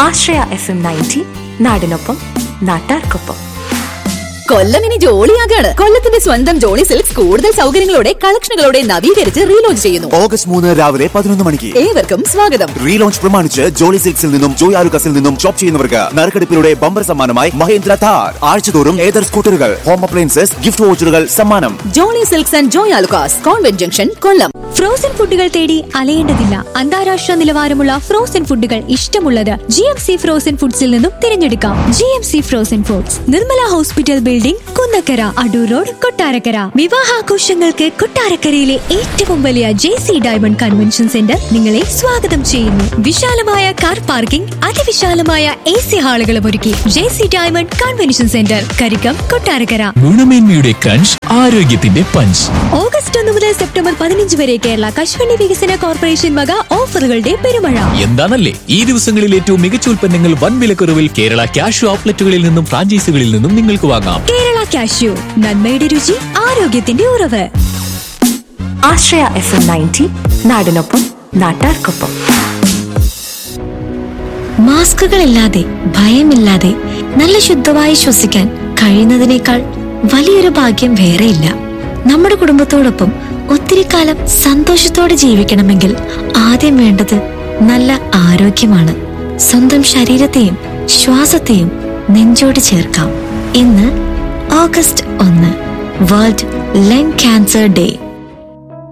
ആശ്രയ F M ninety നാടിനൊപ്പം നാട്ടാർക്കൊപ്പം കൊല്ലം ഇനി ജോളിയാകാണ് കൊല്ലത്തിന്റെ സ്വന്തം ജോളി സിൽക്സ് കൂടുതൽ സൗകര്യങ്ങളോടെ കളക്ഷനുകളോടെ നവീകരിച്ച് റീലോഞ്ച് ചെയ്യുന്നു ഓഗസ്റ്റ് മൂന്ന് രാവിലെ പതിനൊന്ന് മണിക്ക് ഏവർക്കും സ്വാഗതം റീലോഞ്ച് പ്രമാണിച്ച് ജോളി സിൽക്സിൽ നിന്നും ജോയ് ആലുക്കസിൽ നിന്നും ഷോപ്പ് ചെയ്യുന്നവർക്ക് നറുക്കെടുപ്പിലൂടെ ബമ്പർ സമ്മാനമായി മഹേന്ദ്ര താർ ആഴ്ചതോറും ഏതർ സ്കൂട്ടറുകൾ ഹോം അപ്ലയൻസസ് ഗിഫ്റ്റ് വോച്ചറുകൾ സമ്മാനം Jolly Silks and Joy Alukkas convent junction Kollam frozen ഫുഡുകൾ തേടി അലയേണ്ടതില്ല അന്താരാഷ്ട്ര നിലവാരമുള്ള ഫ്രോസൺ ഫുഡുകൾ ഇഷ്ടമുള്ളത് ജി എം സി ഫ്രോസൺ ഫുഡ്സിൽ നിന്നും തിരഞ്ഞെടുക്കാം G M C frozen foods Nirmala hospital building Kunnakkara Adoor road Kottarakkara വിവാഹാഘോഷങ്ങൾക്ക് കൊട്ടാരക്കരയിലെ ഏറ്റവും വലിയ J C diamond convention centre നിങ്ങളെ സ്വാഗതം ചെയ്യുന്നു വിശാലമായ കാർ പാർക്കിംഗ് അതിവിശാലമായ എ സി ഹാളുകളും ഒരുക്കി J C diamond convention centre Karikkam Kottarakkara ഗുണമേന്മയുടെ ക്രഞ്ച് ആരോഗ്യത്തിന്റെ പഞ്ച് ഓഗസ്റ്റ് ഒന്ന് മുതൽ സെപ്റ്റംബർ പതിനഞ്ച് വരെ കേരള കശുവണ്ടി വികസന കോർപ്പറേഷൻ വക ഓഫറുകളുടെ പെരുമഴ എന്താണല്ലേ ഈ ദിവസങ്ങളിൽ ഏറ്റവും മികച്ച ഉൽപ്പന്നങ്ങൾ വൻ വിലക്കുറവിൽ കേരള ക്യാഷ് ഔട്ട്ലെറ്റുകളിൽ നിന്നും ഫ്രാഞ്ചൈസികളിൽ നിന്നും നിങ്ങൾക്ക് വാങ്ങാം കേരള കാഷ്യൂ നന്മയുടെ രുചി ആരോഗ്യത്തിന്റെ ഉറവ് ആശ്രയ എഫ് എം നയൻറ്റി നാടിനൊപ്പം നാട്ടാർക്കൊപ്പം മാസ്കുകളില്ലാതെ ഭയമില്ലാതെ നല്ല ശുദ്ധമായി ശ്വസിക്കാൻ കഴിയുന്നതിനേക്കാൾ വലിയൊരു ഭാഗ്യം വേറെയില്ല നമ്മുടെ കുടുംബത്തോടൊപ്പം ഒത്തിരി കാലം സന്തോഷത്തോടെ ജീവിക്കണമെങ്കിൽ ആദ്യം വേണ്ടത് നല്ല ആരോഗ്യമാണ് സ്വന്തം ശരീരത്തെയും ശ്വാസത്തെയും നെഞ്ചോട് ചേർക്കാം ഇന്ന് ഓഗസ്റ്റ് ഒന്ന് വേൾഡ് ലങ് ക്യാൻസർ ഡേ